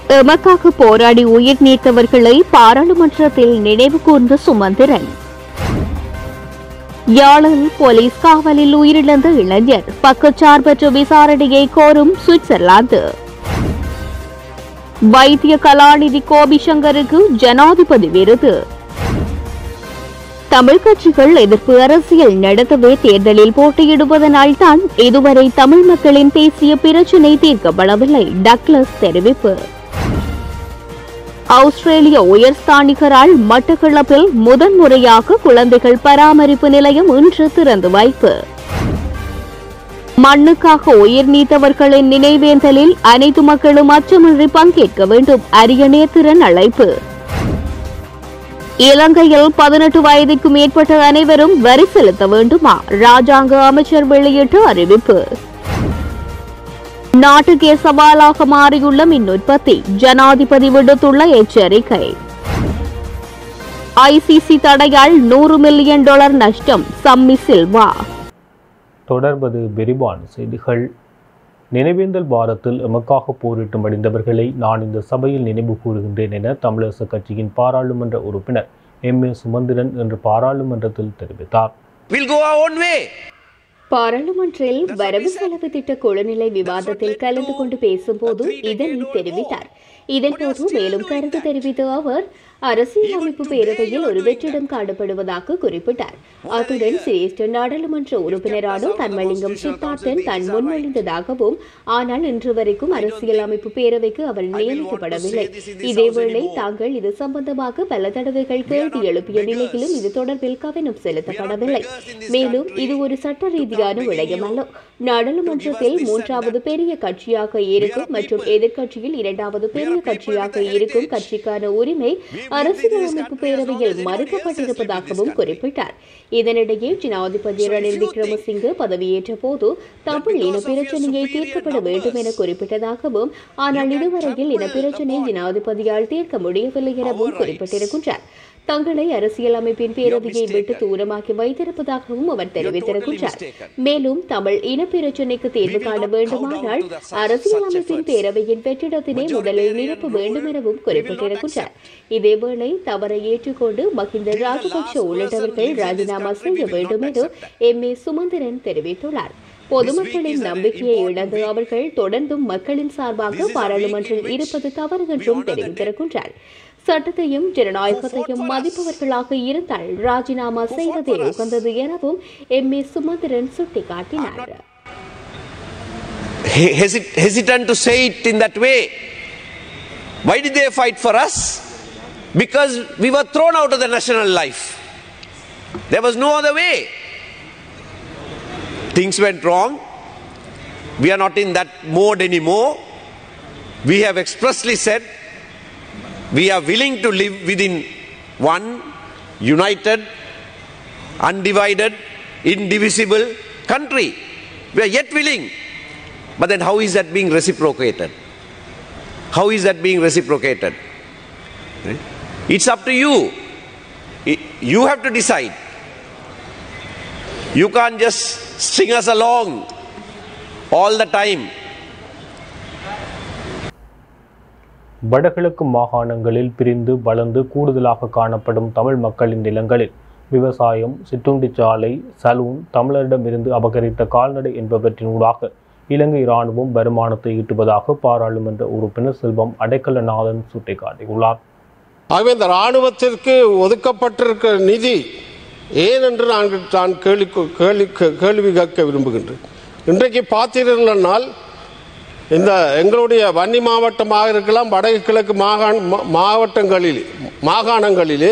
எமக்காக போராடி உயிர் நீத்தவர்களை பாராளுமன்றத்தில் நினைவு கூர்ந்த சுமந்திரன் யாழில் போலீஸ் காவலில் உயிரிழந்த இளைஞர் பக்கச்சார்பற்ற விசாரணையை கோரும் சுவிட்சர்லாந்து வைத்திய கலாநிதி கோபிசங்கருக்கு ஜனாதிபதி விருது தமிழ் கட்சிகள் எதிர்ப்பு அரசியல் நடத்தவே தேர்தலில் போட்டியிடுவதனால் தான் இதுவரை தமிழ் மக்களின் தேசிய பிரச்சினை தீர்க்கப்படவில்லை டக்ளஸ் தெரிவிப்பு ஆஸ்திரேலிய உயர்ஸ்தானிகரால் மட்டக்களப்பில் முதன்முறையாக குழந்தைகள் பராமரிப்பு நிலையம் இன்று திறந்து வைப்பு மண்ணுக்காக உயிர் நீத்தவர்களின் நினைவேந்தலில் அனைத்து மக்களும் அச்சமின்றி பங்கேற்க வேண்டும் அரியணே திறன் அழைப்பு இலங்கையில் பதினெட்டு வயதுக்கு மேற்பட்ட அனைவரும் வரி செலுத்த வேண்டுமா ராஜாங்க அமைச்சர் வெளியிட்ட அறிவிப்பு நாட்டுக்கே சவாலாக மாறியுள்ள மின் உற்பத்தி ஜனாதிபதி விடுத்துள்ள எச்சரிக்கை ஐசிசி தடையால் நூறு மில்லியன் டாலர் நஷ்டம் சம்மி சில்வா தொடர்வது விரிவான செய்திகள் நினைவேந்தல் வாரத்தில் எமக்காக போரிட்டு மடிந்தவர்களை நான் இந்த சபையில் நினைவு கூறுகின்றேன் என தமிழரசு கட்சியின் பாராளுமன்ற உறுப்பினர் எம் ஏ சுமந்திரன் இன்று பாராளுமன்றத்தில் தெரிவித்தார் We'll go our own way. பாராளுமன்றில் வரவு செலவு திட்ட குழுநிலை விவாதத்தில் கலந்து கொண்டு பேசும்போது இதனை தெரிவித்தார் இதன்போது மேலும் கருத்து தெரிவித்த அவர் அரசியலமைப்பு பேரவையில் ஒரு வெற்றிடம் காணப்படுவதாக குறிப்பிட்டார் அத்துடன் சிரேஷ்ட நாடாளுமன்ற உறுப்பினரான தன்மலிங்கம் சித்தார்த்தன் தான் முன்மொழிந்ததாகவும் ஆனால் இன்று வரைக்கும் அரசியலமைப்பு பேரவைக்கு அவர் நியமிக்கப்படவில்லை இதேவேளை தாங்கள் இது சம்பந்தமாக பல தடவைகள் கேள்வி எழுப்பிய நிலையிலும் இது தொடர்பில் கவனம் செலுத்தப்படவில்லை மேலும் இது ஒரு சட்ட ரீதியான விடயம் அல்ல நாடாளுமன்றத்தில் மூன்றாவது பெரிய கட்சியாக இருக்கும் மற்றும் எதிர்க்கட்சியில் இரண்டாவது பெரிய கட்சியாக இருக்கும் கட்சிக்கான உரிமை அரசியலமைப்பு பேரவையில் மறுக்கப்பட்டிருப்பதாகவும் குறிப்பிட்டார் இதனிடையே ஜனாதிபதி ரணில் விக்ரமசிங்கே பதவியேற்ற போது தமிழ் இன பிரச்சனையை தீர்க்கப்பட வேண்டும் என குறிப்பிட்டதாகவும் ஆனால் இதுவரையில் இன பிரச்சனை ஜனாதிபதியால் தீர்க்க முடியவில்லை எனவும் குறிப்பிட்டிருக்கின்றார் தங்களை அரசியலமைப்பின் பேரவையை விட்டு தூரமாக்கி வைத்திருப்பதாகவும் அவர் தெரிவித்திருக்கின்றார் மேலும் தமிழ் இன பிரச்சினைக்கு தீர்வு காண வேண்டுமானால் அரசியலமைப்பின் பேரவையின் வெற்றிடத்தினை முதலில் நிரப்ப வேண்டும் எனவும் குறிப்பிட்டிருக்கின்றார் இதேவேளை தவறை ஏற்றுக்கொண்டு மஹிந்த ராஜபக்ஷ உள்ளிட்டவர்கள் ராஜினாமா செய்ய வேண்டும் என எம் ஏ சுமந்திரன் தெரிவித்துள்ளார் பொதுமக்களின் நம்பிக்கையை இழந்து அவர்கள் தொடர்ந்தும் மக்களின் சார்பாக பாராளுமன்றில் இருப்பது தவறு என்றும் தெரிவித்திருக்கின்றார் சட்டத்தையும் ஜனநாயகத்தையும் மதிப்பவர்களாக இருந்தால் ராஜினாமா செய்வதே உகந்தது எனவும் எம் ஏ சுமந்திரன் சுட்டிக்காட்டினார் He- hesit- hesitant to say it in that way. Why did they fight for us? Because we were thrown out of the national life. There was no other way. Things went wrong. We are not in that mode anymore. We have expressly said we are willing to live within one united, undivided, indivisible country. We are yet willing. But then, how is that being reciprocated? How is that being reciprocated? Right? It's up to you. I- You have to decide. You can't just string us along all the time. வடகிழக்கு மாகாணங்களில் பிரிந்து வளர்ந்து கூடுதலாக காணப்படும் தமிழ் மக்களின் நிலங்களில் விவசாயம் சிற்றுண்டிச்சாலை salon தமிழரிடமிருந்து அபகரித்த கால்நடை என்பவற்றினூடாக இலங்கை இராணுவம் வருமானத்தை ஈட்டுவதாக பாராளுமன்ற உறுப்பினர் செல்வம் அடைக்கலநாதன் சுட்டிக்காட்டியுள்ளார் ஆகவே இந்த இராணுவத்திற்கு ஒதுக்கப்பட்டிருக்கிற நிதி ஏன் என்று நான் நான் கேள்வி கேள்வி கேள்வி கேட்க விரும்புகின்றேன் இன்றைக்கு பார்த்தீர்கள்னால் இந்த எங்களுடைய வன்னி மாவட்டமாக இருக்கலாம் வடக்கு கிழக்கு மாகாண மா- மாவட்டங்களில் மாகாணங்களிலே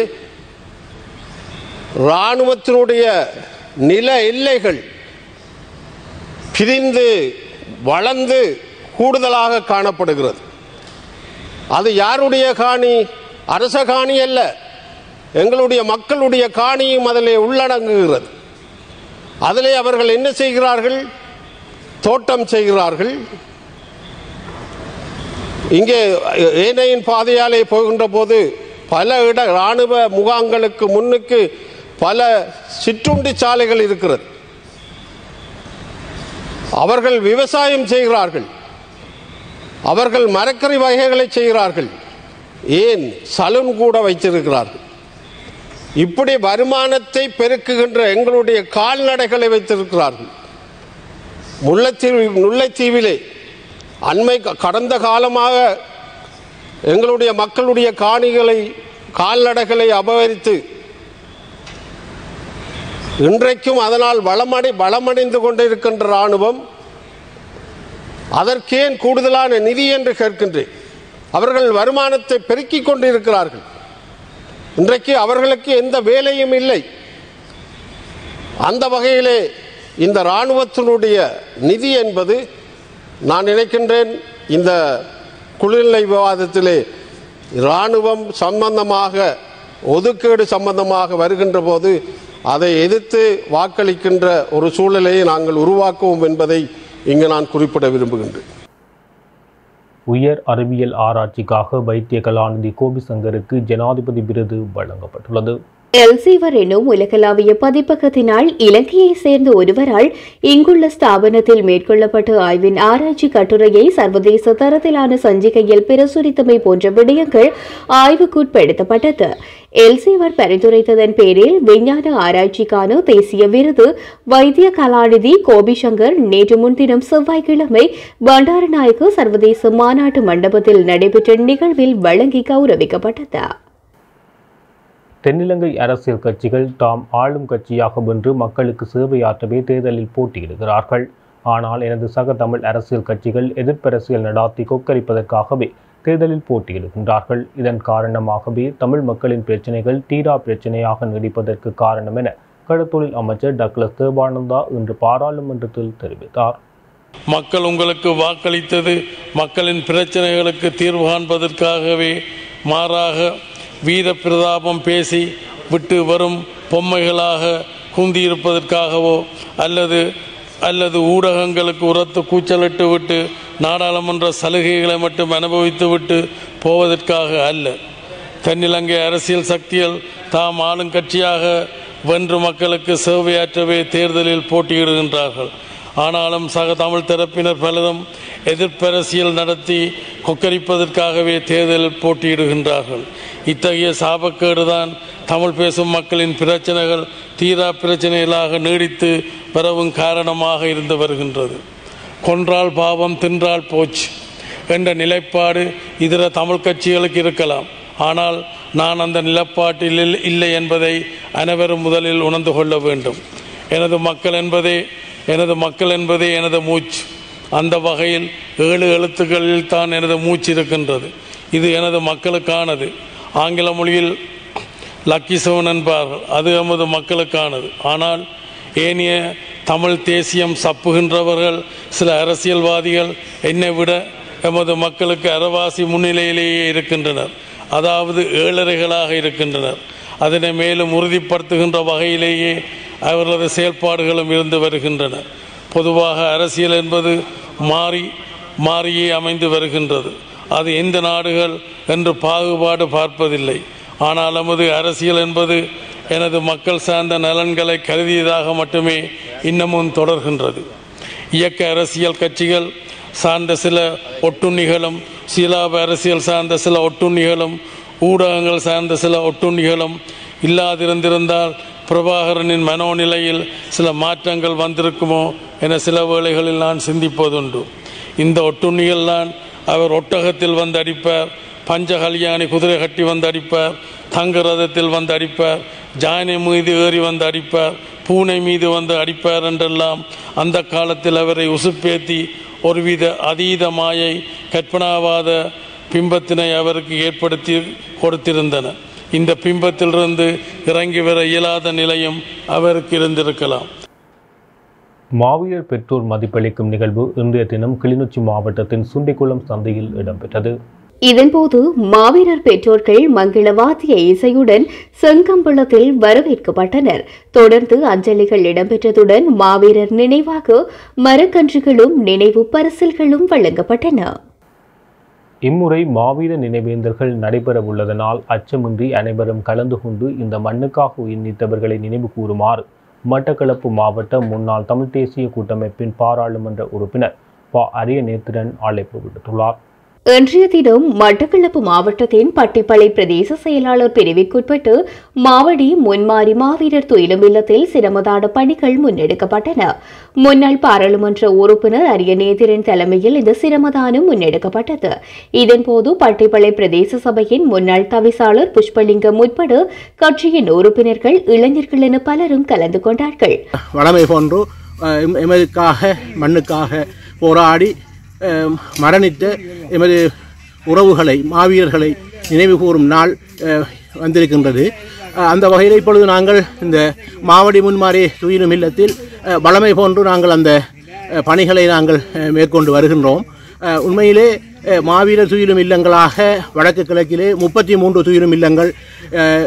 இராணுவத்தினுடைய நில எல்லைகள் பிரிந்து வளர்ந்து கூடுதலாக காணப்படுகிறது அது யாருடைய காணி அரச காணி அல்ல எங்களுடைய மக்களுடைய காணியும் அதிலே உள்ளடங்குகிறது அதிலே அவர்கள் என்ன செய்கிறார்கள் தோட்டம் செய்கிறார்கள் இங்கே ஏனையின் பாதையாலே போகின்ற போது பல இட இராணுவ முகாம்களுக்கு முன்னுக்கு பல சிற்றுண்டி சாலைகள் இருக்கிறது அவர்கள் விவசாயம் செய்கிறார்கள் அவர்கள் மரக்கறி வகைகளை செய்கிறார்கள் ஏன் சலூன் கூட வைத்திருக்கிறார்கள் இப்படி வருமானத்தை பெருக்குகின்ற எங்களுடைய கால்நடைகளை வைத்திருக்கிறார்கள் முல்லைத்தீவு முல்லைத்தீவிலே அண்மை கடந்த காலமாக எங்களுடைய மக்களுடைய காணிகளை கால்நடைகளை அபகரித்து இன்றைக்கும் அதனால் வளமடை வளமடைந்து கொண்டிருக்கின்ற இராணுவம் அதற்கேன் கூடுதலான நிதி என்று கேட்கின்றேன் அவர்கள் வருமானத்தை பெருக்கிக் கொண்டிருக்கிறார்கள் இன்றைக்கு அவர்களுக்கு எந்த வேலையும் இல்லை அந்த வகையிலே இந்த இராணுவத்தினுடைய நிதி என்பது நான் நினைக்கின்றேன் இந்த குளிர்நிலை விவாதத்திலே இராணுவம் சம்பந்தமாக ஒதுக்கீடு சம்பந்தமாக வருகின்ற போது அதை எதிர்த்து வாக்களிக்கின்ற ஒரு சூழலை நாங்கள் உருவாக்குவோம் என்பதை இங்கு நான் குறிப்பிட விரும்புகின்றேன் உயர் அறிவியல் ஆராய்ச்சிக்காக வைத்திய கலாநிதி கோபிசங்கருக்கு ஜனாதிபதி விருது வழங்கப்பட்டுள்ளது எல்சீவர் எனும் உலகளாவிய பதிப்பகத்தினால் இலங்கையைச் சேர்ந்த ஒருவரால் இங்குள்ள ஸ்தாபனத்தில் மேற்கொள்ளப்பட்ட ஆய்வின் ஆராய்ச்சி கட்டுரையை சர்வதேச தரத்திலான சஞ்சிகையில் பிரசுரித்தமை போன்ற விடயங்கள் ஆய்வுக்குட்படுத்தப்பட்டது எல்சீவர் பரிந்துரைத்ததன் பேரில் விஞ்ஞான ஆராய்ச்சிக்கான தேசிய விருது வைத்திய கலாநிதி கோபிசங்கர் நேற்று முன்தினம் செவ்வாய்க்கிழமை பண்டாரநாயக்கு சர்வதேச மாநாட்டு மண்டபத்தில் நடைபெற்ற நிகழ்வில் வழங்கி கௌரவிக்கப்பட்டது தென்னிலங்கை அரசியல் கட்சிகள் தாம் ஆளும் கட்சியாக வென்று மக்களுக்கு சேவையாற்றவே தேர்தலில் போட்டியிடுகிறார்கள் ஆனால் எனது சக தமிழ் அரசியல் கட்சிகள் எதிர்ப்பரசியல் நடாத்தி கொக்கரிப்பதற்காகவே தேர்தலில் போட்டியிடுகின்றார்கள் இதன் காரணமாகவே தமிழ் மக்களின் பிரச்சினைகள் தீரா பிரச்சினையாக நீடிப்பதற்கு காரணம் என கடத்தொழில் அமைச்சர் டக்ளஸ் தேவானந்தா இன்று பாராளுமன்றத்தில் தெரிவித்தார் மக்கள் உங்களுக்கு வாக்களித்தது மக்களின் பிரச்சனைகளுக்கு தீர்வு காண்பதற்காகவே மாறாக வீர பிரதாபம் பேசி விட்டு வரும் பொம்மைகளாக குந்தியிருப்பதற்காகவோ அல்லது அல்லது ஊடகங்களுக்கு உரத்து கூச்சலிட்டு விட்டு நாடாளுமன்ற சலுகைகளை மட்டும் அனுபவித்து விட்டு போவதற்காக அல்ல தென்னிலங்கை அரசியல் சக்திகள் தாம் ஆளுங்கட்சியாக வென்று மக்களுக்கு சேவையாற்றவே தேர்தலில் போட்டியிடுகின்றார்கள் ஆனாலும் சக தமிழ் தரப்பினர் பலரும் எதிர்ப்பரசியல் நடத்தி கொக்கரிப்பதற்காகவே தேர்தலில் போட்டியிடுகின்றார்கள் இத்தகைய சாபக்கேடுதான் தமிழ் பேசும் மக்களின் பிரச்சனைகள் தீரா பிரச்சனைகளாக நீடித்து வரவும் காரணமாக இருந்து வருகின்றது கொன்றால் பாவம் தின்றால் போச்சு என்ற நிலைப்பாடு இதர தமிழ் கட்சிகளுக்கு இருக்கலாம் ஆனால் நான் அந்த நிலப்பாட்டில் இல்- இல்லை என்பதை அனைவரும் முதலில் உணர்ந்து கொள்ள வேண்டும் எனது மக்கள் என்பதே எனது மக்கள் என்பதே எனது மூச்சு அந்த வகையில் ஏழு எழுத்துக்களில் தான் எனது மூச்சு இருக்கின்றது இது எனது மக்களுக்கானது ஆங்கில மொழியில் லக்கி செவன் என்பார்கள் அது எமது மக்களுக்கானது ஆனால் ஏனைய தமிழ் தேசியம் சப்புகின்றவர்கள் சில அரசியல்வாதிகள் என்னை விட எமது மக்களுக்கு அறவாசி முன்னிலையிலேயே இருக்கின்றனர் அதாவது ஏழரைகளாக இருக்கின்றனர் அதனை மேலும் உறுதிப்படுத்துகின்ற வகையிலேயே அவர்களது செயல்பாடுகளும் இருந்து வருகின்றன பொதுவாக அரசியல் என்பது மாறி மாறியே அமைந்து வருகின்றது அது எந்த நாடுகள் என்று பாகுபாடு பார்ப்பதில்லை ஆனால் நமது அரசியல் என்பது எனது மக்கள் சார்ந்த நலன்களை கருதியதாக மட்டுமே இன்னமும் தொடர்கின்றது இயக்க அரசியல் கட்சிகள் சார்ந்த சில ஒட்டுண்ணிகளும் சீலாப அரசியல் சார்ந்த சில ஒட்டுண்ணிகளும் ஊடகங்கள் சார்ந்த சில ஒட்டுண்ணிகளும் இல்லாதிருந்திருந்தால் பிரபாகரனின் மனோநிலையில் சில மாற்றங்கள் வந்திருக்குமோ என சில வேளைகளில் நான் சிந்திப்பதுண்டு இந்த ஒட்டுண்ணிகள் தான் அவர் ஒட்டகத்தில் வந்து அடிப்பார் பஞ்சகல்யாணி குதிரை கட்டி வந்து அடிப்பார் தங்க ரதத்தில் வந்து அடிப்பார் ஜானை மீது ஏறி வந்து அடிப்பார் பூனை மீது வந்து அடிப்பார் என்றெல்லாம் அந்த காலத்தில் அவரை உசுப்பேத்தி ஒருவித அதீத மாயை கற்பனாவாத பிம்பத்தினை அவருக்கு ஏற்படுத்தி கொடுத்திருந்தன இந்த பிம்பத்திலிருந்து இறங்கி வர இயலாத நிலையும் அவருக்கு இருந்திருக்கலாம் மாவீரர் பெற்றோர் மதிப்பளிக்கும் நிகழ்வு இன்றைய தினம் கிளிநொச்சி மாவட்டத்தின் சுண்டிக்குளம் சந்தையில் இடம்பெற்றது இதன்போது மாவீரர் பெற்றோர்கள் மங்கள வாத்திய இசையுடன் செங்கம்பளத்தில் வரவேற்கப்பட்டனர் தொடர்ந்து அஞ்சலிகள் இடம்பெற்றதுடன் மாவீரர் நினைவாக மரக்கன்றுகளும் நினைவு பரிசில்களும் வழங்கப்பட்டன இம்முறை மாவீர நினைவேந்தல்கள் நடைபெறவுள்ளதனால் அச்சமின்றி அனைவரும் கலந்து கொண்டு இந்த மண்ணுக்காக உயிர் நீத்தவர்களை நினைவு கூறுமாறு மட்டக்களப்பு மாவட்ட முன்னாள் தமிழ் தேசிய கூட்டமைப்பின் பாராளுமன்ற உறுப்பினர் ப அரிய நேத்திரன் அழைப்பு விடுத்துள்ளார் இன்றைய தினம் மட்டக்களப்பு மாவட்டத்தின் பட்டிப்பளை பிரதேச செயலாளர் பிரிவிற்குட்பட்டு மாவடி முன்மாறி மாவீரர் துயிலும் இல்லத்தில் சிரமதான பணிகள் முன்னெடுக்கப்பட்டன முன்னாள் பாராளுமன்ற உறுப்பினர் அரியநேதிரன் தலைமையில் இந்த சிரமதானம் முன்னெடுக்கப்பட்டது இதன்போது பட்டிப்பளை பிரதேச சபையின் முன்னாள் தவிசாளர் புஷ்பலிங்கம் உட்பட கட்சியின் உறுப்பினர்கள் இளைஞர்கள் என பலரும் கலந்து கொண்டார்கள் வளமை போன்று அஹ், எம்- எமதுக்காக மண்ணுக்காக போராடி அஹ், மரணித்த எமது உறவுகளை மாவீரர்களை நினைவு கூறும் நாள் அஹ், வந்திருக்கின்றது அஹ், அந்த வகையில் இப்பொழுது நாங்கள் இந்த மாவடி முன்மாறி துயிலும் இல்லத்தில் அஹ், வளமை போன்று நாங்கள் அந்த அஹ், பணிகளை நாங்கள் அஹ், மேற்கொண்டு வருகின்றோம் அஹ், உண்மையிலே அஹ், மாவீரர் துயிலும் இல்லங்களாக வடக்கு கிழக்கிலே முப்பத்தி மூன்று துயிலும் இல்லங்கள் அஹ்,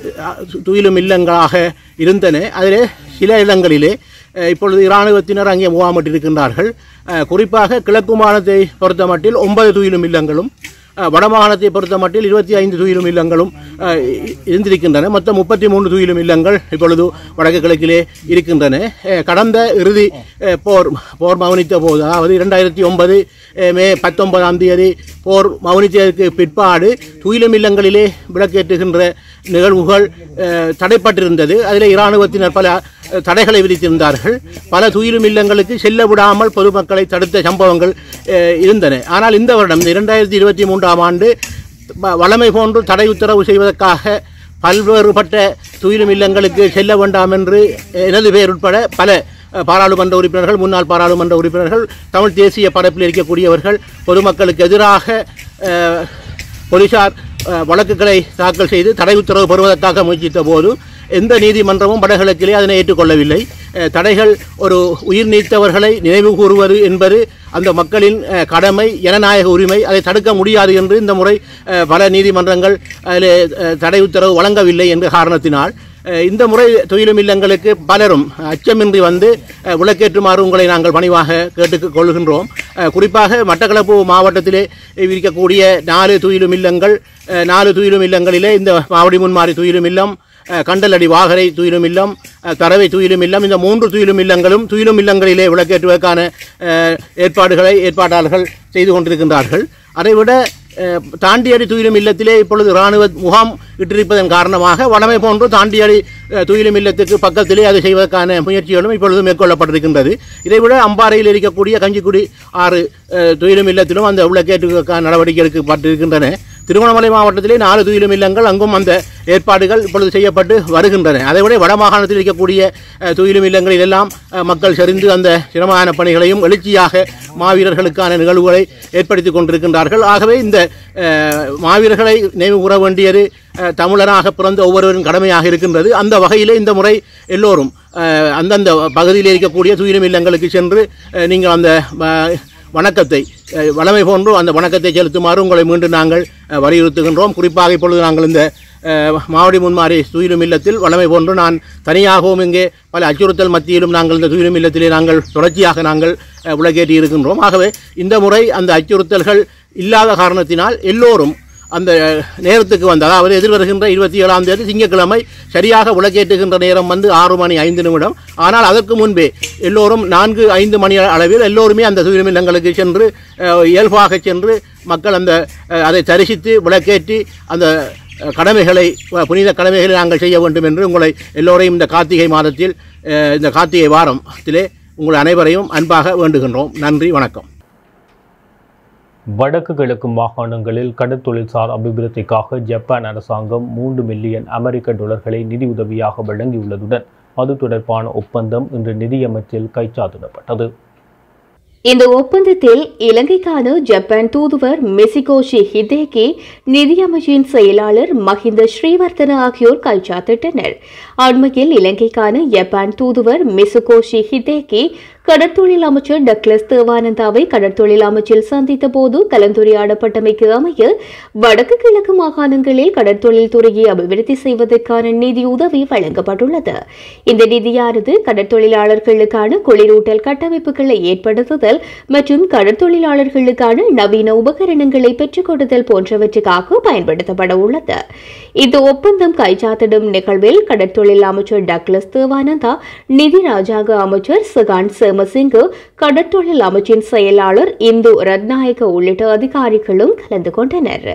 துயிலும் இல்லங்களாக இருந்தன அதிலே சில இடங்களிலே அஹ், இப்பொழுது இராணுவத்தினர் அங்கே முகாமிட்டிருக்கின்றார்கள் அஹ், குறிப்பாக கிழக்கு மாநிலத்தை பொறுத்த மட்டில் ஒன்பது துயிலும் இல்லங்களும் அஹ், வடமாகாணத்தை பொறுத்த மட்டில் இருபத்தி ஐந்து துயிலும் இல்லங்களும் அஹ், இ- இருந்திருக்கின்றன மொத்தம் முப்பத்தி மூன்று துயிலும் இல்லங்கள் இப்பொழுது வடக்கு கிழக்கிலே இருக்கின்றன அஹ், கடந்த இறுதி அஹ், போர் போர் மௌனித்த போது அதாவது இரண்டாயிரத்தி ஒன்பது மே பத்தொன்பதாம் தேதி போர் மௌனித்ததற்கு பிற்பாடு துயிலும் இல்லங்களிலே விளக்கேற்றுகின்ற நிகழ்வுகள் அஹ், தடைப்பட்டிருந்தது அதில் இராணுவத்தினர் பல அஹ், தடைகளை விதித்திருந்தார்கள் பல துயிலும் இல்லங்களுக்கு செல்ல விடாமல் பொதுமக்களை தடுத்த சம்பவங்கள் அஹ், இருந்தன ஆனால் இந்த வருடம் இந்த இரண்டாயிரத்தி இருபத்தி மூன்றாம் ஆண்டு வ- வழமை போன்று தடை உத்தரவு செய்வதற்காக பல்வேறுபட்ட துயிலும் இல்லங்களுக்கு செல்ல வேண்டாம் என்று எனது பேர் உட்பட பல அஹ், பாராளுமன்ற உறுப்பினர்கள் முன்னாள் பாராளுமன்ற உறுப்பினர்கள் தமிழ் தேசிய பரப்பில் இருக்கக்கூடியவர்கள் பொதுமக்களுக்கு எதிராக அஹ், போலீசார் அஹ், வழக்குகளை தாக்கல் செய்து தடை உத்தரவு பெறுவதற்காக முயற்சித்த போது எந்த நீதிமன்றமும் வடகிழக்கிலே அதனை ஏற்றுக்கொள்ளவில்லை அஹ், தடைகள் ஒரு உயிர் நீத்தவர்களை நினைவு கூறுவது என்பது அந்த மக்களின் அஹ், கடமை ஜனநாயக உரிமை அதை தடுக்க முடியாது என்று இந்த முறை அஹ், பல நீதிமன்றங்கள் அதில் அஹ், தடை உத்தரவு வழங்கவில்லை என்ற காரணத்தினால் அஹ், இந்த முறை தொழிலும் இல்லங்களுக்கு பலரும் அச்சமின்றி வந்து அஹ், விளக்கேற்றுமாறு உங்களை நாங்கள் பணிவாக கேட்டுக் கொள்கின்றோம் அஹ், குறிப்பாக மட்டக்களப்பு மாவட்டத்திலே இருக்கக்கூடிய நாலு துயிலும் இல்லங்கள் அஹ், நாலு துயிலும் இல்லங்களிலே இந்த மாவடி முன்மாறி துயிலும் இல்லம் அஹ், கண்டலடி வாகரை துயிலும் இல்லம் அஹ், தரவை துயிலும் இல்லம் இந்த மூன்று துயிலும் இல்லங்களும் துயிலும் இல்லங்களிலே விளக்கேற்றுவதற்கான அஹ், ஏற்பாடுகளை ஏற்பாட்டாளர்கள் செய்து கொண்டிருக்கின்றார்கள் அதைவிட அஹ், தாண்டியடி துயிலும் இல்லத்திலே இப்பொழுது இராணுவ முகாம் இட்டிருப்பதன் காரணமாக வடமை போன்று தாண்டியடி அஹ், துயிலும் இல்லத்துக்கு பக்கத்திலே அதை செய்வதற்கான முயற்சிகளும் இப்பொழுது மேற்கொள்ளப்பட்டிருக்கின்றது இதைவிட அம்பாறையில் இருக்கக்கூடிய கஞ்சிக்குடி ஆறு அஹ், துயிலும் இல்லத்திலும் அந்த விளக்கேற்றுவதற்கான நடவடிக்கை எடுக்கப்பட்டிருக்கின்றன திருவண்ணாமலை மாவட்டத்திலே நாலு துயிலும் இல்லங்கள் அங்கும் அந்த ஏற்பாடுகள் இப்பொழுது செய்யப்பட்டு வருகின்றன அதைவிட வடமாகாணத்தில் இருக்கக்கூடிய அஹ், துயிலும் இல்லங்களில் எல்லாம் அஹ், மக்கள் செறிந்து அந்த சிரமமான பணிகளையும் எழுச்சியாக மாவீரர்களுக்கான நிகழ்வுகளை ஏற்படுத்தி கொண்டிருக்கின்றார்கள் ஆகவே இந்த அஹ், மாவீரர்களை நினைவு கூற வேண்டியது அஹ், தமிழராக பிறந்த ஒவ்வொருவரின் கடமையாக இருக்கின்றது அந்த வகையிலே இந்த முறை எல்லோரும் அஹ், அந்தந்த பகுதியில் இருக்கக்கூடிய துயிலும் இல்லங்களுக்கு சென்று அஹ், நீங்கள் அந்த அஹ், வணக்கத்தை அஹ், வளமை போன்று அந்த வணக்கத்தை செலுத்துமாறு உங்களை மீண்டும் நாங்கள் அஹ், வலியுறுத்துகின்றோம் குறிப்பாக இப்பொழுது நாங்கள் இந்த அஹ், மாவடி முன்மாறி துயிலும் இல்லத்தில் வளமை போன்று நான் தனியாகவும் இங்கே பல அச்சுறுத்தல் மத்தியிலும் நாங்கள் இந்த துயிலும் இல்லத்திலே நாங்கள் தொடர்ச்சியாக நாங்கள் அஹ், விளக்கேற்றி இருக்கின்றோம் ஆகவே இந்த முறை அந்த அச்சுறுத்தல்கள் இல்லாத காரணத்தினால் எல்லோரும் அந்த நேரத்துக்கு வந்து அதாவது எதிர்வருகின்ற இருபத்தி ஏழாம் தேதி திங்கட்கிழமை சரியாக விளக்கேற்றுகின்ற நேரம் வந்து ஆறு மணி ஐந்து நிமிடம் ஆனால் அதற்கு முன்பே எல்லோரும் நான்கு ஐந்து மணி அளவில் எல்லோருமே அந்த துயிலும் இல்லங்களுக்கு சென்று அஹ், இயல்பாக சென்று மக்கள் அந்த அஹ், அதை தரிசித்து விளக்கேற்றி அந்த அஹ், கடமைகளை அஹ், புனித கடமைகளை நாங்கள் செய்ய வேண்டும் என்று உங்களை எல்லோரையும் இந்த கார்த்திகை மாதத்தில் அஹ், இந்த கார்த்திகை வாரத்திலே உங்கள் அனைவரையும் அன்பாக வேண்டுகின்றோம் நன்றி வணக்கம் வடக்கு கிழக்கு மாகாணங்களில் கடற்தொழில்சார் அபிவிருத்திக்காக ஜப்பான் அரசாங்கம் மூன்று மில்லியன் அமெரிக்க டாலர்களை நிதியுதவியாக வழங்கியுள்ளதுடன் அது தொடர்பான ஒப்பந்தம் இன்று நிதியமைச்சில் கைச்சாத்திடப்பட்டது இந்த ஒப்பந்தத்தில் இலங்கைக்கான ஜப்பான் தூதுவர் மிசிகோஷி ஹிதேகி நிதியமைச்சின் செயலாளர் மஹிந்த ஸ்ரீவர்தன ஆகியோர் கைச்சாத்திட்டனர் அண்மையில் இலங்கைக்கான ஜப்பான் தூதுவர் மிசுகோஷி ஹிதேகி கடற்தொழில் அமைச்சர் டக்ளஸ் தேவானந்தாவை கடற்தொழில் அமைச்சில் சந்தித்த போது கலந்துரையாடப்பட்டமைக்கு அமைய வடக்கு கிழக்கு மாகாணங்களில் கடற்தொழில் துறையை அபிவிருத்தி செய்வதற்கான நிதி உதவி வழங்கப்பட்டுள்ளது இந்த நிதியானது கடற்தொழிலாளர்களுக்கான குளிரூட்டல் கட்டமைப்புகளை ஏற்படுத்துதல் மற்றும் கடற்தொழிலாளர்களுக்கான நவீன உபகரணங்களை பெற்றுக் கொடுத்தல் போன்றவற்றுக்காக பயன்படுத்தப்பட உள்ளது இந்த ஒப்பந்தம் கைச்சாத்திடும் நிகழ்வில் கடற்தொழில் அமைச்சர் டக்ளஸ் தேவானந்தா நிதி ராஜாங்க அமைச்சர் சகான் சேம விக்ரமசிங்கே கடற்றொழில் அமைச்சின் செயலாளர் இந்து ரத்நாயக்க உள்ளிட்ட அதிகாரிகளும் கலந்து கொண்டனர்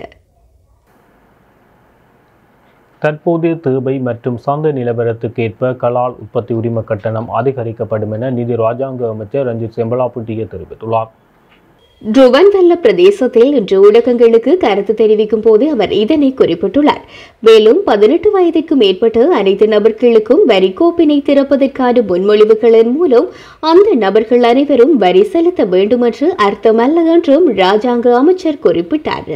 தற்போதைய தேவை மற்றும் சந்தை நிலவரத்துக்கு ஏற்ப கலால் உற்பத்தி உரிம கட்டணம் அதிகரிக்கப்படும் என நிதி ராஜாங்க அமைச்சர் ரஞ்சித் செம்பலாப்புட்டிய தெரிவித்துள்ளார் ருவன்வல்ல பிரதேசத்தில் இன்று ஊடகங்களுக்கு கருத்து தெரிவிக்கும் போது அவர் இதனை குறிப்பிட்டுள்ளார் மேலும் பதினெட்டு வயதிற்கு மேற்பட்ட அனைத்து நபர்களுக்கும் வரி கோப்பினை திறப்பதற்கான முன்மொழிவுகளின் மூலம் அந்த நபர்கள் அனைவரும் வரி செலுத்த வேண்டும் என்று அர்த்தமல்ல என்றும் ராஜாங்க அமைச்சர் குறிப்பிட்டார்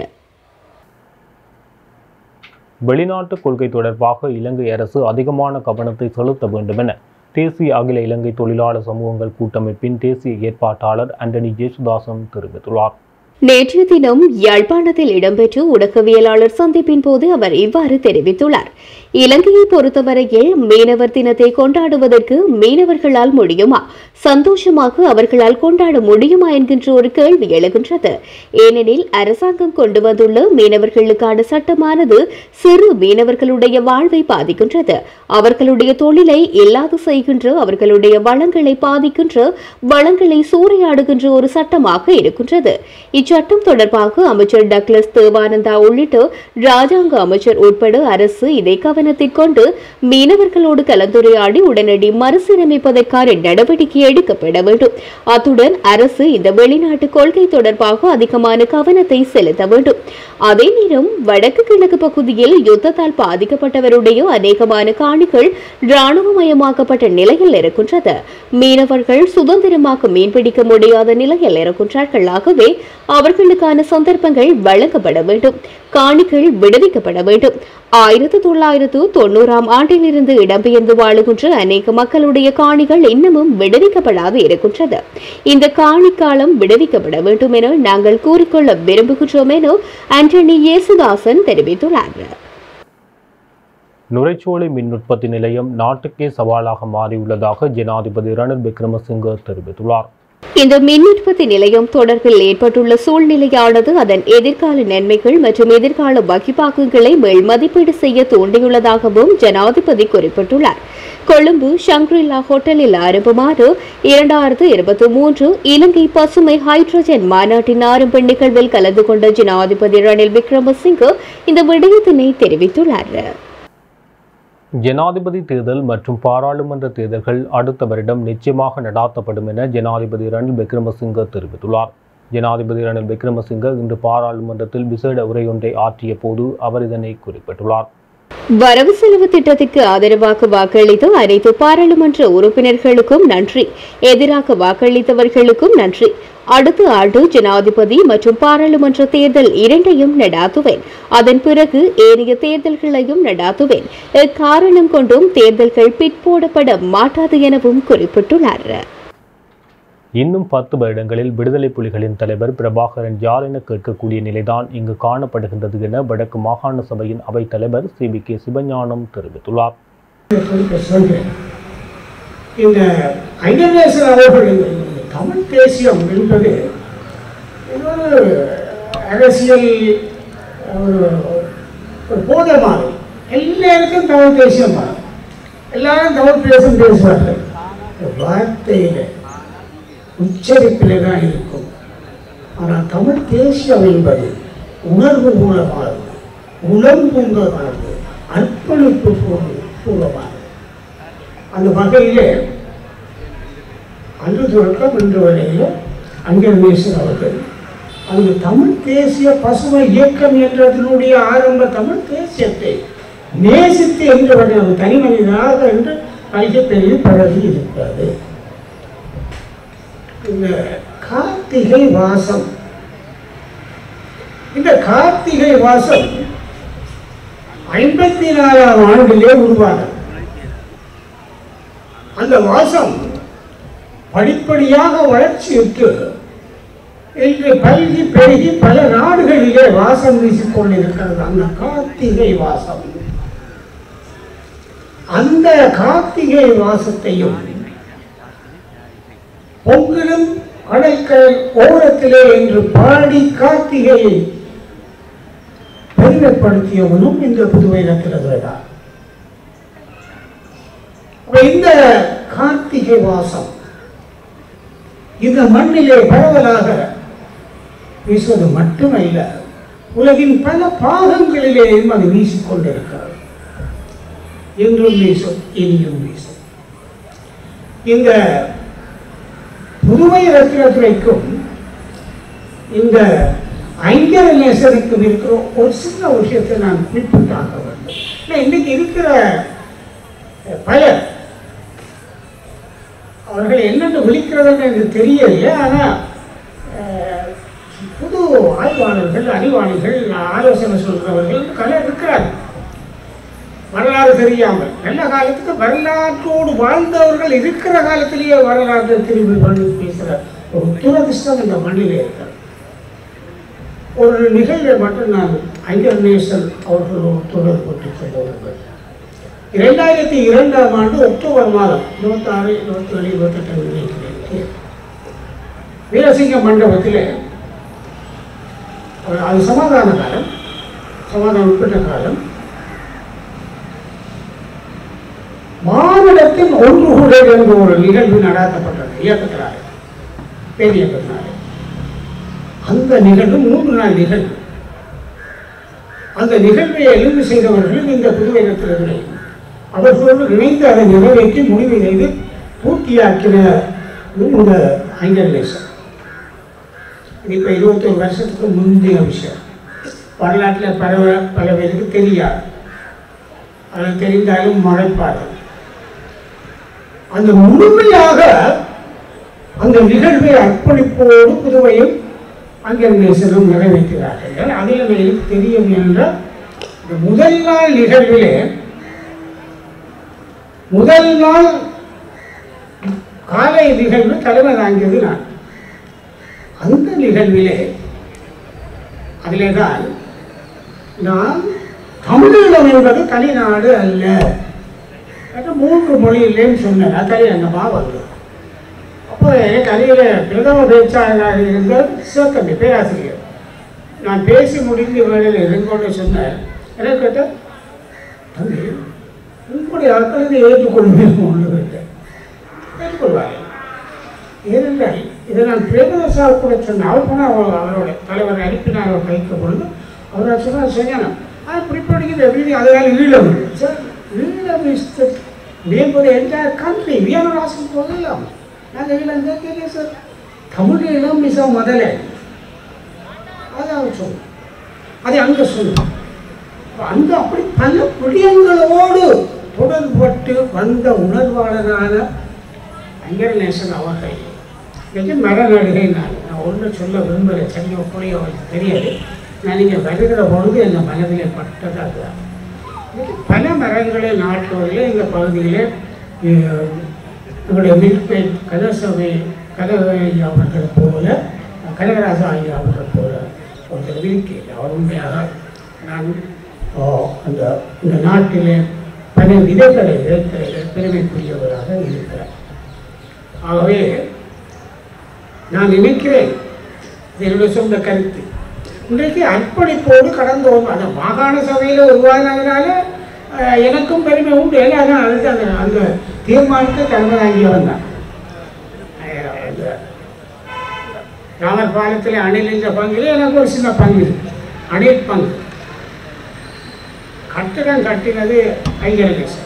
வெளிநாட்டு கொள்கை தொடர்பாக இலங்கை அரசு அதிகமான கவனத்தை செலுத்த வேண்டும் என தேசிய அகில இலங்கை தொழிலாளர் சமூகங்கள் கூட்டமைப்பின் தேசிய ஏற்பாட்டாளர் ஆண்டனி ஜேசுதாசன் தெரிவித்துள்ளார் நேற்றைய தினம் யாழ்ப்பாணத்தில் இடம்பெற்ற ஊடகவியலாளர் சந்திப்பின் போது அவர் இவ்வாறு தெரிவித்துள்ளார் இலங்கையை பொறுத்தவரையில் மீனவர் தினத்தை கொண்டாடுவதற்கு மீனவர்களால் முடியுமா சந்தோஷமாக அவர்களால் கொண்டாட முடியுமா என்கின்ற ஒரு கேள்வி எழுகின்றது ஏனெனில் அரசாங்கம் கொண்டு வந்துள்ள மீனவர்களுக்கான சட்டமானது சிறு மீனவர்களுடைய வாழ்வை பாதிக்கின்றது அவர்களுடைய தொழிலை இல்லாது செய்கின்ற அவர்களுடைய வளங்களை பாதிக்கின்ற வளங்களை சூறையாடுகின்ற ஒரு சட்டமாக இருக்கின்றது இச்சட்டம் தொடர்பாக அமைச்சர் டக்ளஸ் தேவானந்தா உள்ளிட்ட ராஜாங்க அமைச்சர் உட்பட அரசு இதை கவனத்தில் கொண்டு மீனவர்களோடு கலந்துரையாடி உடனடி மறுசீரமைப்பதற்கான நடவடிக்கை எடுக்கப்பட வேண்டும் அத்துடன் அரசு இந்த வெளிநாட்டு கொள்கை தொடர்பாக அதிகமான கவனத்தை செலுத்த வேண்டும் அதே நேரம் வடக்கு கிழக்கு பகுதியில் யுத்தத்தால் பாதிக்கப்பட்டவருடைய அநேகமான காணிகள் இராணுவமயமாக்கப்பட்ட நிலையில் இருக்கின்றது மீனவர்கள் சுதந்திரமாக மீன்பிடிக்க முடியாத நிலையில் இருக்கின்றார்கள் ஆகவே அவர்களுக்கான சந்தர்ப்பங்கள் வழங்கப்பட வேண்டும் காணிகள் விடுவிக்கப்பட வேண்டும் ஆயிரத்து தொள்ளாயிரத்து தொண்ணூறாம் ஆண்டிலிருந்து இடம்பெயர்ந்து வாழுகின்ற அநேக மக்களுடைய காணிகள் இன்னமும் விடுவிக்கப்படாது இருக்கின்றது இந்த காணி காலம் விடுவிக்கப்பட வேண்டும் என நாங்கள் கூறிக்கொள்ள விரும்புகின்றோம் என ஆண்டனி இயேசுதாசன் தெரிவித்துள்ளார் நுரைச்சோலை மின் உற்பத்தி நிலையம் நாட்டுக்கே சவாலாக மாறியுள்ளதாக ஜனாதிபதி ரணில் விக்ரமசிங்க தெரிவித்துள்ளார் இந்த மின் உற்பத்தி நிலையம் தொடர்பில் ஏற்பட்டுள்ள சூழ்நிலையானது அதன் எதிர்கால நன்மைகள் மற்றும் எதிர்கால வகிப்பாக்கங்களை மேல் மதிப்பீடு செய்ய தூண்டியுள்ளதாகவும் ஜனாதிபதி குறிப்பிட்டுள்ளார் கொழும்பு ஷங்க்ரிலா ஹோட்டலில் ஆரம்பமான இரண்டாயிரத்து இருபத்தி மூன்று இலங்கை பசுமை ஹைட்ரஜன் மாநாட்டின் ஆரம்ப நிகழ்வில் கலந்து கொண்ட ஜனாதிபதி ரணில் விக்ரமசிங்கே இந்த விடயத்தினை தெரிவித்துள்ளார் ஜனாதிபதி தேர்தல் மற்றும் பாராளுமன்ற தேர்தல்கள் அடுத்த வருடம் நிச்சயமாக நடாத்தப்படும் என ஜனாதிபதி ரணில் விக்ரமசிங்க தெரிவித்துள்ளார் ஜனாதிபதி ரணில் விக்ரமசிங்க இன்று பாராளுமன்றத்தில் விசேட உரையொன்றை ஆற்றிய போது அவர் இதனை குறிப்பிட்டுள்ளார் வரவு செலவு திட்டத்திற்கு ஆதரவாக வாக்களித்த அனைத்து பாராளுமன்ற உறுப்பினர்களுக்கும் நன்றி எதிராக வாக்களித்தவர்களுக்கும் நன்றி அடுத்த ஆண்டு ஜனாதிபதி மற்றும் பாராளுமன்ற தேர்தல் இரண்டையும் நடாத்துவேன் அதன் பிறகு ஏனைய தேர்தல்களையும் நடாத்துவேன் எக்காரணம் கொண்டும் தேர்தல்கள் பிற்போடப்பட மாட்டாது எனவும் குறிப்பிட்டுள்ளார் இன்னும் பத்து வருடங்களில் விடுதலை புலிகளின் தலைவர் பிரபாகரன் யார் என கேட்கக்கூடிய நிலைதான் இங்கு காணப்படுகின்றது என வடக்கு மாகாண சபையின் அவைத் தலைவர் சி வி கே சிவஞானம் தெரிவித்துள்ளார் குறிப்பிட்டு சொல்கிறேன் இந்த ஐயநேசன் அவர்கள் இந்த தமிழ் தேசியம் என்பது இன்னொரு அரசியல் ஒரு ஒரு போதை மாதிரி எல்லாருக்கும் தமிழ் தேசியம் தான் எல்லாரும் தமிழ் தேசம் பேசுவார்கள் இந்த வார்த்தையில் உச்சரிப்பில் தான் இருக்கும் ஆனால் தமிழ் தேசியம் என்பது உணர்வு மூலமானது உணர்வு பூங்கமானது அர்ப்பணிப்பு பூர்வ- பூர்வமானது அந்த வகையிலே அன்று தொடக்கம் இன்று வரையில அங்கர்மேசன் அவர்கள் அந்த தமிழ் தேசிய பசுமை இயக்கம் என்றதனுடைய ஆரம்ப தமிழ் தேசியத்தை நேசித்து என்றவனை ஒரு தனி மனிதனாக என்று பழகி பெரிய பழகி இருக்கிறது இந்த கார்த்திகை வாசம் இந்த கார்த்திகை வாசம் ஐம்பத்தி நாலாம் ஆண்டிலே உருவானது அந்த வாசம் படிப்படியாக வளர்ச்சியுற்று இன்று பல்கி பெருகி பல நாடுகளிலே வாசம் வீசிக்கொண்டிருக்கிறது அந்த கார்த்திகை வாசம் அந்த கார்த்திகை வாசத்தையும் பொங்கிலும் அடைக்கல் ஓரத்திலே என்று பாடி கார்த்திகையை பெருமைப்படுத்தியவனும் இந்த புதுவை நத்திரதா அப்ப இந்த கார்த்திகை வாசம் இந்த மண்ணிலே பரவலாக வீசுவது மட்டுமல்ல உலகின் பல பாகங்களிலேயும் அது வீசிக்கொண்டிருக்கிறது இன்றும் வீசும் இனியும் வீசும் இந்த புதுவை ரத்னத்துறைக்கும் இந்த ஐங்கர நேசருக்கும் இருக்கிற ஒரு சின்ன விஷயத்தை நான் குறிப்பிட்டாக வேண்டும் இல்லை, இன்னைக்கு இருக்கிற பலர் அவர்கள் என்னென்று விழிக்கிறதுன்னு எனக்கு தெரியல ஆனால் புது ஆய்வாளர்கள் அறிவாளிகள் ஆலோசனை சொல்றவர்கள் கலை இருக்கிறார்கள் வரலாறு தெரியாமல் நல்ல காலத்துக்கு வரலாற்றோடு வாழ்ந்தவர்கள் இருக்கிற காலத்திலேயே வரலாற்றை திரும்பி பண்ணி பேசுகிற ஒரு துரதிஷ்டம் இந்த மண்ணிலே இருக்கிறது ஒரு நிகழ்வை மட்டும் நான் ஐயர் நேசன் அவர்களோடு தொடர்புட்டு சொல்ல விரும்புகிறேன் இரண்டாயிரத்தி இரண்டாம் ஆண்டு அக்டோபர் மாதம் இருபத்தாறு இருபத்தி ஏழு இருபத்தெட்டு நினைக்கிறேன் வீரசிங்க மண்டபத்தில் அது சமாதான காலம் சமாதானம் உட்பட்ட காலம் மாநிலத்தின் ஒன்று கூட என்ற ஒரு நிகழ்வு நடாத்தப்பட்டது இயக்கத்தினார் பேர் இயக்கத்தினார் அந்த நிகழ்வு மூன்று நாள் நிகழ்வு அந்த நிகழ்வை எழுந்து செய்தவர்களும் இந்த புதுவை இருக்கிறவர்கள் அவர்களோடு இணைந்து அதை நிறைவேற்றி முடிவு செய்து பூர்த்தியாக்கின இந்த ஐங்கர்லேசன் இது இப்போ இருபத்தொரு வருஷத்துக்கு முந்தைய விஷயம் வரலாற்றில் பல பல பேருக்கு தெரியாது அது தெரிந்தாலும் மறைப்பார்கள் அந்த முழுமையாக அந்த நிகழ்வை அர்ப்பணிப்போடு புதுவையும் அங்கேசனும் நிறைவேற்றுகிறார்கள் அதில் எனக்கு தெரியும் என்றால் இந்த முதல் நாள் நிகழ்விலே முதல் நாள் காலை நிகழ்வு தலைமை தாங்கியது நான் அந்த நிகழ்விலே அதிலே தான் நான் தமிழீழம் என்பது தனிநாடு அல்ல அது மூன்று மொழியிலேன்னு சொன்னேன் அது தனி அந்த மாவட்டம் அப்போ எனக்கு அருகில் பிரதம பேச்சாளராக இருந்த சிவத்தம்பி பேராசிரியர் நான் பேசி முடிந்த வேளையில் இருங்கோன்னு சொன்னேன் எனக்கு கேட்ட தம்பி உங்களுடைய ஆட்கள் இதை ஏற்றுக்கொள்வேன் ஒன்று கேட்டேன் ஏற்றுக்கொள்வார்கள் ஏனென்றால் இதை நான் பிரேமதாசா கூட சொன்னேன் அவர் போனால் அவர் அவரோட தலைவர் அனுப்பினார் அவர் கைக்க பொழுது அவர் சொன்னார் செய்யணும் ஆனால் பிடிப்படிக்கிறது எப்படி அதனால் Eelam sir Eelam is the name for entire country we are not asking for Eelam நாங்கள் ஈழம் கேட்கலையே சார் தமிழ் ஈழம் இஸ் முதல்ல அதை அவர் சொன்னோம் அதை அங்கே சொன்னோம் அந்த அப்படி பல விடயங்களோடு தொடர்பட்டு வந்த உணர்வாளரான ஐங்கரநேசன் அவர்கள் இன்னைக்கு மரநடுகை நான் நான் ஒன்றும் சொல்ல விரும்பலை சரியோ புரியோ அவருக்கு தெரியாது நான் இங்கே வருகிற பொழுது எங்கள் மனதிலே பட்டது அதுதான் இன்னைக்கு பல மரங்களை நாட்டுவதில் எங்கள் பகுதியிலே அஹ், எங்களுடைய மில்பேட் கதசபை கதவை அவர்கள் போல கனகராஜா ஐயா அவர்கள் போல ஒருத்தர் இருக்கிறேன் அவர் உண்மையாக நான் ஓ, அந்த இந்த நாட்டிலே பல விதைகளை விதைத்ததில் பெருமைக்குரியவராக இருக்கிறார் ஆகவே நான் நினைக்கிறேன் இது என்னுடைய சொந்த கருத்து இன்றைக்கு அர்ப்பணிப்போடு கடந்து வரும் அந்த மாகாண சபையில் உருவானதுனால அஹ், எனக்கும் பெருமை உண்டு ஏன்னா அதான் அதுக்கு அந்த அந்த தீர்மானத்தை தலைமை தாங்கியவன் தான் அஹ், அந்த ராமர் பாலத்தில் அணில் என்ற பங்கில் எனக்கு ஒரு சின்ன பங்கு இருக்கு அணில் பங்கு கட்டிடம் கட்டினது ஐங்கரகேசன்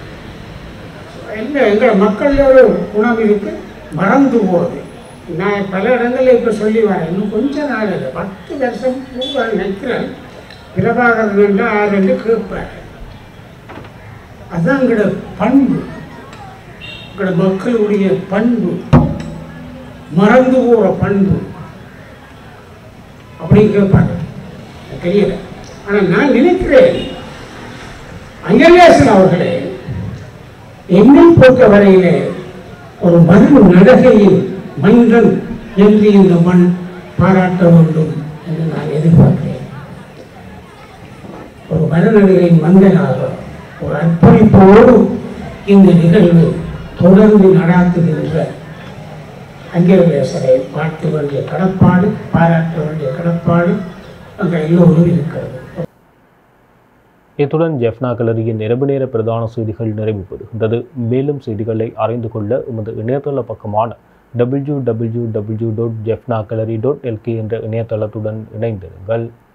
இல்லை எங்கள் மக்களில் ஒரு குணம் இருக்கு மறந்து போகுது நான் பல இடங்களில் இப்போ சொல்லி வரேன் இன்னும் கொஞ்ச நாள் இல்லை பத்து வருஷம் பூரா நிற்கிறேன் பிரபாகரன் என்று ஆறு என்று கேட்பார் அதான் எங்களோட பண்பு எங்களோட மக்களுடைய பண்பு மறந்து போகிற பண்பு அப்படின்னு கேட்பாங்க எனக்கு தெரியல ஆனால் நான் நினைக்கிறேன் அங்கேசன் அவர்களே என்னை பொறுத்தவரையிலே ஒரு மறு நடகையில் மனிதன் என்று இந்த மண் பாராட்ட வேண்டும் என்று நான் எதிர்பார்க்கிறேன் ஒரு மரநடிகையின் மந்தனாக ஒரு அர்ப்பணிப்போடு இந்த நிகழ்வு தொடர்ந்து நடாத்துகின்ற அங்கேசரை பார்க்க வேண்டிய கடப்பாடு பாராட்ட வேண்டிய கடப்பாடு அங்கே எல்லோரும் இருக்கிறது இத்துடன் ஜெஃப்னா கலரியின் நிரம்பு நேர பிரதான செய்திகள் நிறைவு பெறுகின்றது மேலும் செய்திகளை அறிந்து கொள்ள எமது இணையதள பக்கமான W W W dot Jaffna gallery dot L K என்ற இணையதளத்துடன் இணைந்திருங்கள்